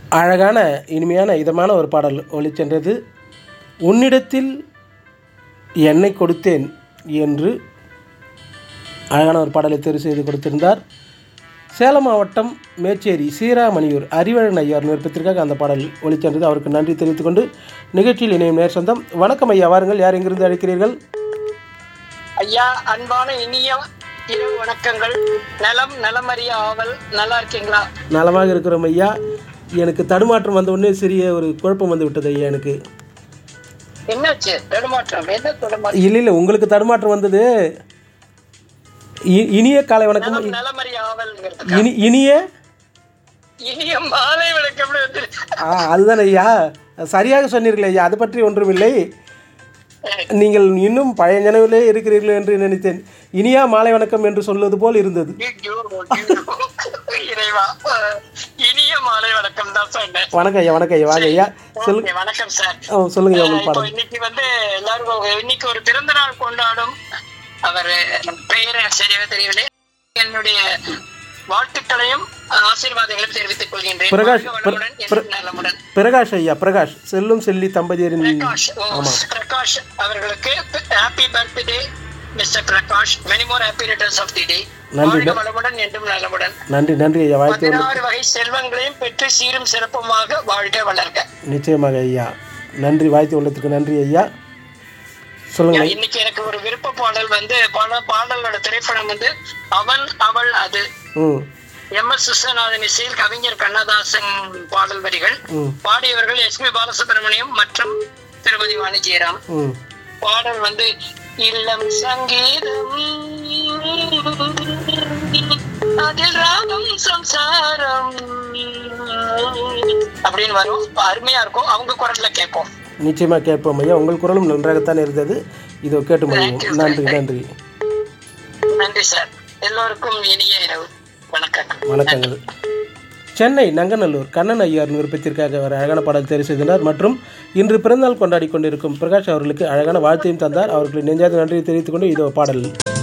அழகான இனிமையான இதமான ஒரு பாடல் ஒளிச்சென்றது உன்னிடத்தில் என்னை கொடுத்தேன் என்று அழகான ஒரு பாடலை தேர்வு செய்து கொடுத்திருந்தார் சேலம் மாவட்டம் மேச்சேரி சீராமணியூர் அறிவழன் ஐயார் விருப்பத்திற்காக அந்த பாடல் ஒளிச்சென்றது அவருக்கு நன்றி தெரிவித்துக் கொண்டு நிகழ்ச்சியில் இணையும் நேர் சொந்தம் வணக்கம் ஐயா வாருங்கள் யார் எங்கிருந்து அழைக்கிறீர்கள் ஐயா அன்பான இனிய இரவு வணக்கங்கள் நலம் நலமறிய ஆவல் நல்லா இருக்கீங்களா நலமாக இருக்கிறோம் ஐயா எனக்கு தடுமாற்றம் வந்த உடனே சிறிய ஒரு குழப்பம் வந்து விட்டது ஐயா எனக்கு என்னாச்சு தடுமாற்றம் என்ன தடுமாற்றம் இல்லை இல்லை உங்களுக்கு தடுமாற்றம் வந்தது இ- இனிய காலை வணக்கம் நலம் நலமறிய ஆவல்ங்கிறது இனி இனிய இனிய மாலை வணக்கம் வந்து ஆ அதுதான் ஐயா சரியாக சொன்னீர்கள் ஐயா அது பற்றி ஒன்றுமில்லை நீங்கள் இன்னும் பழைய நினைவிலே இருக்கிறீர்கள் என்று நினைத்தேன் இனியா மாலை வணக்கம் என்று சொல்வது போல் இருந்தது ஐயோ, ஐயோ. இறைவா அஹ், இனிய மாலை வணக்கம் தான் சொன்னேன் வணக்கம் ஐயா வணக்கம் ஐயா வாங்க ஐயா சொல்லு ஓகே, வணக்கம் சார் ஆ, சொல்லுங்க ஐயா அஹ், உங்களுக்கு இப்போ பாடம் இன்னைக்கு வந்து எல்லாரும் இன்னைக்கு ஒரு பிறந்த நாள் கொண்டாடும் அவர் பெயர் எனக்கு சரியாக தெரியவில்லை என்னுடைய வாழ்த்துக்களையும் ஆசீர்வாதங்களையும் தெரிவித்துக் கொள்கின்றேன் பிரகாஷ், வாழ்க வளமுடன், பிர- என்றும் நலமுடன் பிரகாஷ் ஐயா பிரகாஷ் செல்லும் செல்லி தம்பதியரின் பிரகாஷ் ஓ, பிரகாஷ் அவர்களுக்கு happy birthday mister Prakash many more happy returns of the day நன்றி, வாழ்க வளமுடன் என்றும் நலமுடன் நன்றி நன்றி ஐயா வாழ்த்து பதினாறு வகை செல்வங்களையும் பெற்று சீரும் சிறப்புமாக வாழ்க வளர்க நிச்சயமாக ஐயா நன்றி வாழ்த்து உள்ளத்துக்கு நன்றி ஐயா சொல்லுங்க ஐயா. இன்னைக்கு எனக்கு ஒரு விருப்ப பாடல் வந்து பாட பாடலோட திரைப்படம் வந்து அவன் அவள் அது ம் எம் எஸ் விஸ்வநாதன் இசையில் கவிஞர் கண்ணதாசன் பாடல் வரிகள் ம் பாடியவர்கள் எஸ் பி பாலசுப்ரமணியம் மற்றும் திருமதி வாணி ஜெயராம் ம் பாடல் வந்து இல்லம் சங்கீதம் அதில் ராகம் சம்சாரம் அப்படின்னு வரும் அருமையா இருக்கும் அவங்க குரல்ல கேட்போம் நிச்சயமாக கேட்போம் ஐயா உங்கள் குரலும் நன்றாகத்தான் இருந்தது இதோ கேட்டு முடியும் நன்றி நன்றி நன்றி சார் எல்லோருக்கும் இனிய இரவு வணக்கம் வணக்கங்கள் சென்னை நங்கநல்லூர் கண்ணன் ஐயார் விருப்பத்திற்காக ஒரு அழகான பாடல் தேர்வு செய்தனர் மற்றும் இன்று பிறந்தநாள் கொண்டாடி கொண்டிருக்கும் பிரகாஷ் அவர்களுக்கு அழகான வாழ்த்தையும் தந்தார் அவர்களுக்கு நெஞ்சாத நன்றியை தெரிவித்துக் கொண்டு இதோ பாடல்